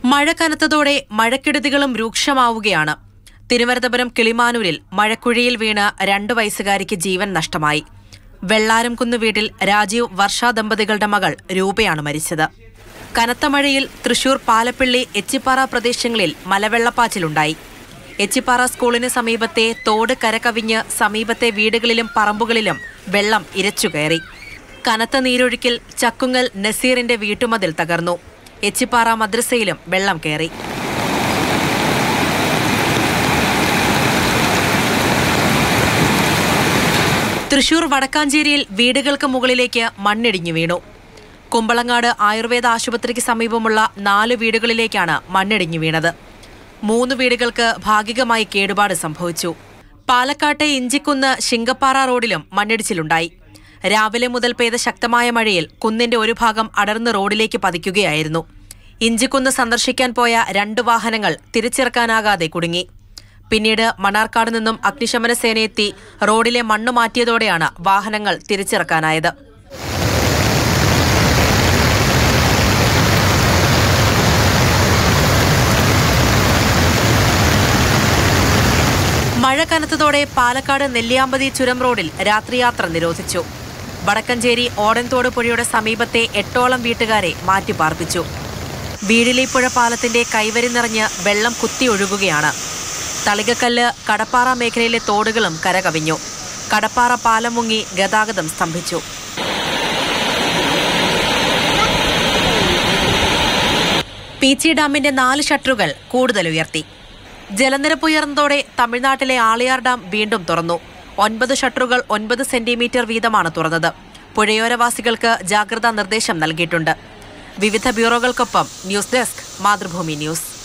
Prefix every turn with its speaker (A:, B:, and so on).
A: മഴ കനത്തതോടെ മഴക്കെടുതികളും രൂക്ഷമാവുകയാണ് തിരുവനന്തപുരം കിളിമാനൂരിൽ മഴക്കുഴിയിൽ വീണ് രണ്ടു വയസ്സുകാരിക്ക് ജീവൻ നഷ്ടമായി വെള്ളാരംകുന്ന് വീട്ടിൽ രാജീവ് വർഷ ദമ്പതികളുടെ മകൾ രൂപയാണ് മരിച്ചത് കനത്ത മഴയിൽ തൃശൂർ പാലപ്പിള്ളി എച്ചിപ്പാറ പ്രദേശങ്ങളിൽ മലവെള്ളപ്പാച്ചിലുണ്ടായി എച്ചിപ്പാറ സ്കൂളിന് സമീപത്തെ തോട് കരകവിഞ്ഞ് സമീപത്തെ വീടുകളിലും പറമ്പുകളിലും വെള്ളം ഇരച്ചുകയറി കനത്ത നീരൊഴുക്കിൽ ചക്കുങ്ങൽ നസീറിന്റെ വീട്ടുമതിൽ തകർന്നു എച്ചിപ്പാറ മദ്രസയിലും വെള്ളം കയറി തൃശൂർ വടക്കാഞ്ചേരിയിൽ വീടുകൾക്ക് മുകളിലേക്ക് മണ്ണിടിഞ്ഞു വീണു കുമ്പളങ്ങാട് ആയുർവേദ ആശുപത്രിക്ക് സമീപമുള്ള നാല് വീടുകളിലേക്കാണ് മണ്ണിടിഞ്ഞു വീണത് മൂന്ന് വീടുകൾക്ക് ഭാഗികമായി കേടുപാട് സംഭവിച്ചു പാലക്കാട്ടെ ഇഞ്ചിക്കുന്ന് ശിങ്കപ്പാറ റോഡിലും മണ്ണിടിച്ചിലുണ്ടായി രാവിലെ മുതൽ പെയ്ത ശക്തമായ മഴയിൽ കുന്നിന്റെ ഒരു ഭാഗം അടർന്ന് റോഡിലേക്ക് പതിക്കുകയായിരുന്നു ഇഞ്ചിക്കുന്ന് സന്ദർശിക്കാൻ പോയ രണ്ട് വാഹനങ്ങൾ തിരിച്ചിറക്കാനാകാതെ കുടുങ്ങി പിന്നീട് മണ്ണാർക്കാട് നിന്നും അഗ്നിശമന സേനയെത്തി റോഡിലെ മണ്ണ് മാറ്റിയതോടെയാണ് വാഹനങ്ങൾ തിരിച്ചിറക്കാനായത് മഴ കനത്തതോടെ പാലക്കാട് നെല്ലിയാമ്പതി ചുരം റോഡിൽ രാത്രിയാത്ര നിരോധിച്ചു വടക്കഞ്ചേരി ഓടൻതോട് പുഴയുടെ സമീപത്തെ എട്ടോളം വീട്ടുകാരെ മാറ്റിപ്പാർപ്പിച്ചു വീടിലിപ്പുഴ പാലത്തിന്റെ കൈവരി നിറഞ്ഞ് വെള്ളം കുത്തിയൊഴുകുകയാണ് തളികക്കല്ല് കടപ്പാറ മേഖലയിലെ തോടുകളും കരകവിഞ്ഞു കടപ്പാറ പാലം മുങ്ങി ഗതാഗതം സ്തംഭിച്ചു പീച്ചി ഡാമിന്റെ നാല് ഷട്ടറുകൾ കൂടുതൽ ഉയർത്തി ജലനിരപ്പ് ഉയർന്നതോടെ തമിഴ്നാട്ടിലെ ആളിയാർ ഡാം വീണ്ടും തുറന്നു ഒൻപത് ഷട്ടറുകൾ ഒൻപത് സെന്റിമീറ്റർ വീതമാണ് തുറന്നത് പുഴയോരവാസികൾക്ക് ജാഗ്രതാ നിർദ്ദേശം നൽകിയിട്ടുണ്ട് വിവിധ ബ്യൂറോകൾക്കൊപ്പം ന്യൂസ് ഡെസ്ക് മാതൃഭൂമി ന്യൂസ്